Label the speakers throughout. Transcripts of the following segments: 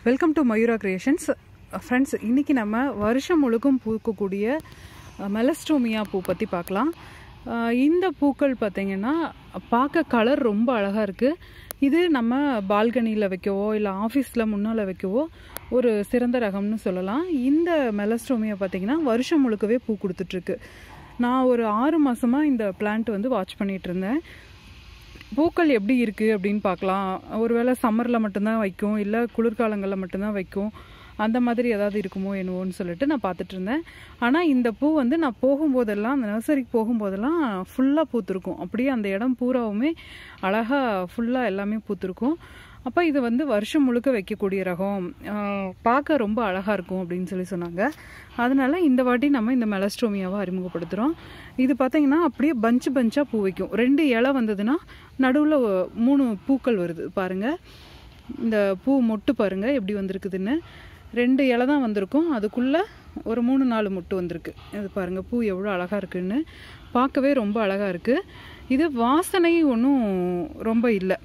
Speaker 1: welcome to Mayura Creations friends இன்றைக்கி நம்ம வருஷம் முழுக்கும் பூக்கக்கூடிய மெலஸ்டோமியா பூ பற்றி பார்க்கலாம் அஹ் இந்த பூக்கள் பார்த்திங்கன்னா பார்க்க கலர் ரொம்ப அழகாக இருக்குது இது நம்ம பால்கனியில் வைக்கவோ இல்லை ஆஃபீஸில் முன்னால் வைக்கவோ ஒரு சிறந்த ரகம்னு சொல்லலாம் இந்த மெலஸ்டோமியா பார்த்திங்கன்னா வருஷம் முழுக்கவே பூ கொடுத்துட்ருக்கு நான் ஒரு ஆறு மாதமாக இந்த பிளான்ட் வந்து வாட்ச் பண்ணிகிட்டு இருந்தேன் பூக்கள் எப்படி இருக்குது அப்படின்னு பார்க்கலாம் ஒருவேளை சம்மரில் மட்டும்தான் வைக்கும் இல்லை குளிர்காலங்களில் மட்டும்தான் வைக்கும் அந்த மாதிரி ஏதாவது இருக்குமோ என்னவோன்னு சொல்லிட்டு நான் பார்த்துட்டு இருந்தேன் ஆனால் இந்த பூ வந்து நான் போகும்போதெல்லாம் அந்த நர்சரிக்கு போகும்போதெல்லாம் ஃபுல்லாக பூத்திருக்கும் அப்படியே அந்த இடம் பூராவுமே அழகாக ஃபுல்லாக எல்லாமே பூத்திருக்கும் அப்போ இது வந்து வருஷம் முழுக்க வைக்கக்கூடிய ரகம் ஆஹ் பார்க்க ரொம்ப அழகாக இருக்கும் அப்படின்னு சொல்லி சொன்னாங்க அதனால இந்த வாட்டி நம்ம இந்த மெலஸ்ட்ரோமியாவை அறிமுகப்படுத்துகிறோம் இது பார்த்தீங்கன்னா அப்படியே பஞ்சு பஞ்சாக பூ வைக்கும் ரெண்டு இலை வந்ததுன்னா நடுவில் மூணு பூக்கள் வருது பாருங்கள் இந்த பூ மொட்டு பாருங்கள் எப்படி வந்திருக்குதுன்னு ரெண்டு இலை தான் வந்திருக்கும் அதுக்குள்ளே ஒரு மூணு நாலு மொட்டு வந்திருக்கு இது பாருங்கள் பூ எவ்வளோ அழகாக இருக்குன்னு பார்க்கவே ரொம்ப அழகாக இருக்குது இது வாசனை ஒன்றும் ரொம்ப இல்லை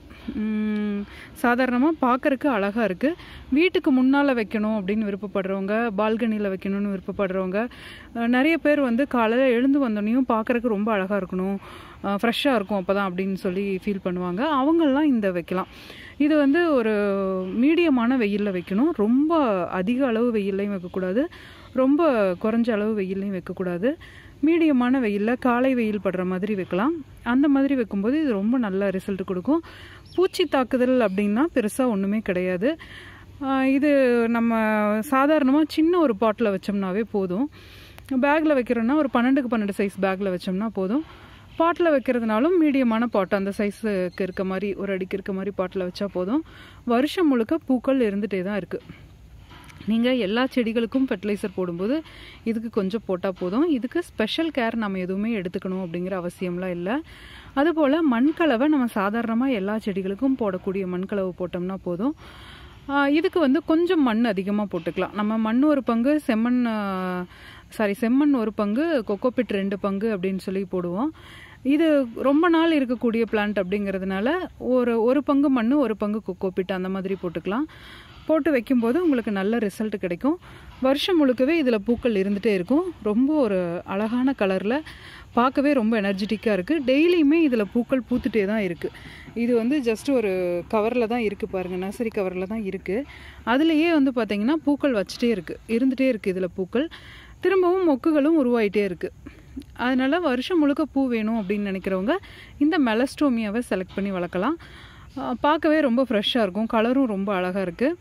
Speaker 1: சாதாரணமாக பார்க்கறக்கு அழகாக இருக்குது வீட்டுக்கு முன்னால் வைக்கணும் அப்படின்னு விருப்பப்படுறவங்க பால்கனியில் வைக்கணும்னு விருப்பப்படுறவங்க அஹ் நிறைய பேர் வந்து காலையில் எழுந்து வந்தோடனையும் பார்க்கறக்கு ரொம்ப அழகாக இருக்கணும் ஃப்ரெஷ்ஷாக இருக்கும் அப்போ தான் அப்படின்னு சொல்லி ஃபீல் பண்ணுவாங்க அவங்கெல்லாம் இந்த வைக்கலாம் இது வந்து ஒரு மீடியமான வெயிலில் வைக்கணும் ரொம்ப அதிக அளவு வெயில்லையும் வைக்கக்கூடாது ரொம்ப குறைஞ்ச அளவு வெயில்லையும் வைக்கக்கூடாது மீடியமான வெயிலில் காலை வெயில் படுற மாதிரி வைக்கலாம் அந்த மாதிரி வைக்கும்போது இது ரொம்ப நல்ல ரிசல்ட் கொடுக்கும் பூச்சி தாக்குதல் அப்படின்னா பெருசாக ஒன்றுமே கிடையாது ஆஹ் இது நம்ம சாதாரணமாக சின்ன ஒரு பாட்டில் வச்சோம்னாவே போதும் பேக்கில் வைக்கிறோன்னா ஒரு பன்னெண்டுக்கு பன்னெண்டு சைஸ் பேக்கில் வச்சோம்னா போதும் பாட்டில் வைக்கிறதுனாலும் மீடியமான பாட் அந்த சைஸுக்கு இருக்க மாதிரி ஒரு அடிக்கு இருக்க மாதிரி பாட்டில் வச்சா போதும் வருஷம் முழுக்க பூக்கள் இருந்துகிட்டே தான் இருக்குது நீங்கள் எல்லா செடிகளுக்கும் ஃபெர்டிலைசர் போடும்போது இதுக்கு கொஞ்சம் போட்டால் போதும் இதுக்கு ஸ்பெஷல் கேர் நம்ம எதுவுமே எடுத்துக்கணும் அப்படிங்கிற அவசியம்லாம் இல்லை அதுபோல் மண்கலவை நம்ம சாதாரணமாக எல்லா செடிகளுக்கும் போடக்கூடிய மண்கலவை போட்டோம்னா போதும் ஆஹ் இதுக்கு வந்து கொஞ்சம் மண் அதிகமாக போட்டுக்கலாம் நம்ம மண் ஒரு பங்கு செம்மண் சாரி செம்மண் ஒரு பங்கு கொக்கோபிட் ரெண்டு பங்கு அப்படின்னு சொல்லி போடுவோம் இது ரொம்ப நாள் இருக்கக்கூடிய பிளான்ட் அப்படிங்கிறதுனால ஒரு ஒரு பங்கு மண் ஒரு பங்கு கொக்கோபிட் அந்த மாதிரி போட்டுக்கலாம் போட்டு வைக்கும்போது உங்களுக்கு நல்ல ரிசல்ட் கிடைக்கும் வருஷம் முழுக்கவே இதில் பூக்கள் இருந்துகிட்டே இருக்கும் ரொம்ப ஒரு அழகான கலரில் பார்க்கவே ரொம்ப எனர்ஜெட்டிக்காக இருக்குது டெய்லியுமே இதில் பூக்கள் பூத்துட்டே தான் இருக்குது இது வந்து ஜஸ்ட் ஒரு கவரில் தான் இருக்குது பாருங்கள் நர்சரி கவரில் தான் இருக்குது அதுலேயே வந்து பார்த்திங்கன்னா பூக்கள் வச்சுட்டே இருக்குது இருந்துகிட்டே இருக்குது இதில் பூக்கள் திரும்பவும் மொக்குகளும் உருவாயிட்டே இருக்குது அதனால் வருஷம் முழுக்க பூ வேணும் அப்படின்னு நினைக்கிறவங்க இந்த மெலஸ்டோமியாவை செலக்ட் பண்ணி வளர்க்கலாம் ஆஹ் பார்க்கவே ரொம்ப ஃப்ரெஷ்ஷாக இருக்கும் கலரும் ரொம்ப அழகாக இருக்குது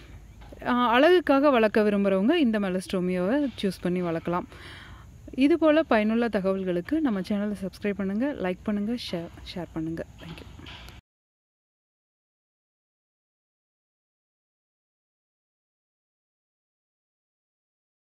Speaker 1: ஆஹ் அழகுக்காக வளர்க்க விரும்புகிறவங்க இந்த மெலஸ்டோமியாவை சூஸ் பண்ணி வளர்க்கலாம் இது போல் பயனுள்ள தகவல்களுக்கு நம்ம சேனலை சப்ஸ்கிரைப் பண்ணுங்கள் லைக் பண்ணுங்கள் ஷேர் ஷேர் பண்ணுங்கள் தேங்க்யூ